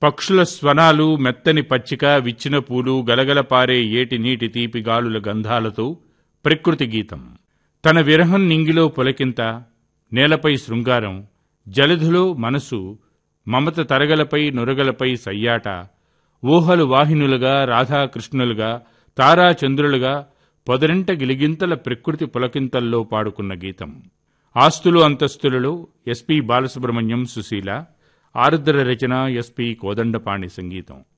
పక్షుల స్వనాలు మెత్తని పచ్చిక విచ్చిన పూలు గలగల పారే ఏటి నీటి తీపి గాలుల గంధాలతో ప్రకృతి గీతం తన విరహం నింగిలో పొలకింత నేలపై శృంగారం జలధిలో మనసు మమత తరగలపై నురగలపై సయ్యాట ఊహలు వాహినులుగా రాధాకృష్ణులుగా తారాచంద్రులుగా పొదరింట గిలిగింతల ప్రకృతి పులకింతల్లో పాడుకున్న గీతం ఆస్తులు అంతస్తులలో ఎస్పి బాలసుబ్రహ్మణ్యం సుశీల ఆరుద్ర రచన ఎస్పి కోదండపాణి సంగీతం